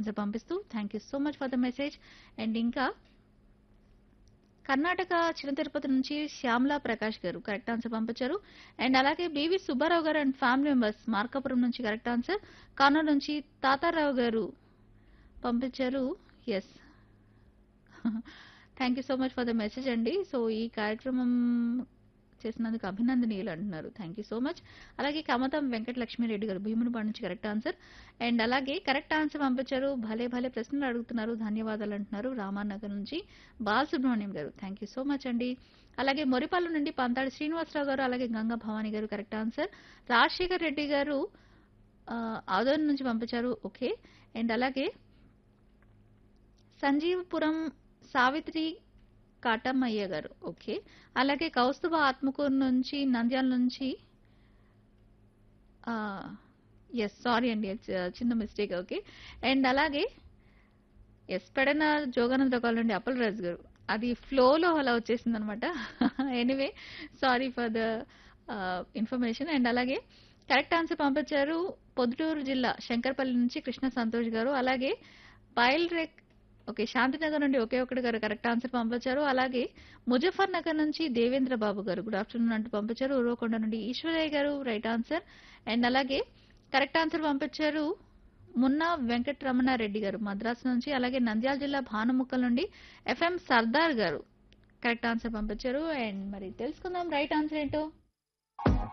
answer పంపిస్తూ thank you so much for the message and ఇంకా కర్ణాటక చిన్న తిరుపతి నుంచి శ్యామలా ప్రకాష్ గారు కరెక్ట్ ఆన్సర్ పంపించారు అండ్ అలాగే B V Subbarao garu and family members Markapuram నుంచి కరెక్ట్ ఆన్సర్ కానూరు నుంచి తాతారావు గారు పంపించారు yes thank you so much for the message అండి సో ఈ కార్యక్రమం చేసినందుకు అభినందనీయులు అంటున్నారు థ్యాంక్ యూ సో మచ్ అలాగే కమతం వెంకట లక్ష్మీరెడ్డి గారు భీమునిపాడు నుంచి కరెక్ట్ ఆన్సర్ అండ్ అలాగే కరెక్ట్ ఆన్సర్ పంపించారు భలే భలే ప్రశ్నలు అడుగుతున్నారు ధన్యవాదాలు అంటున్నారు రామానగర్ నుంచి బాలసుబ్రహ్మణ్యం గారు థ్యాంక్ యూ సో మచ్ అండి అలాగే మొరిపాలు నుండి పంతాడి శ్రీనివాసరావు గారు అలాగే గంగా భవాని గారు కరెక్ట్ ఆన్సర్ రాజశేఖర్ రెడ్డి గారు ఆ, ఆదోన్ నుంచి పంపించారు ఓకే అండ్ అలాగే సంజీవపురం సావిత్రి కాటమయ్య గారు ఓకే అలాగే కౌస్తుభ ఆత్మకూరు నుంచి నంద్యాల నుంచి ఎస్ సారీ అండి it's, uh, చిన్న మిస్టేక్ ఓకే అండ్ అలాగే ఎస్ పెడన జోగానంద కాల్ నుండి అప్పల్ రాజు గారు అది ఫ్లోలో అలా వచ్చేసింది అనమాట anyway sorry for the information and అలాగే కరెక్ట్ ఆన్సర్ పంపించారు పొద్దుటూరు జిల్లా శంకర్పల్లి నుంచి కృష్ణ సంతోష్ గారు అలాగే పైల్ రేక్ ఓకే శాంతినగర్ నుండి ఒకే ఒకటి గారు కరెక్ట్ ఆన్సర్ పంపించారు అలాగే ముజఫర్ నగర్ నుంచి దేవేంద్ర బాబు గారు గుడ్ ఆఫ్టర్నూన్ అంటూ పంపించారు ఉరవకొండ నుండి Eswarayya garu right answer and అలాగే కరెక్ట్ ఆన్సర్ పంపించారు మున్నా వెంకటరమణారెడ్డి గారు మద్రాసు నుంచి అలాగే నంద్యాల జిల్లా భానుముక్కల నుండి ఎఫ్ఎం సర్దార్ గారు కరెక్ట్ ఆన్సర్ పంపించారు అండ్ మరి తెలుసుకుందాం రైట్ ఆన్సర్ ఏంటో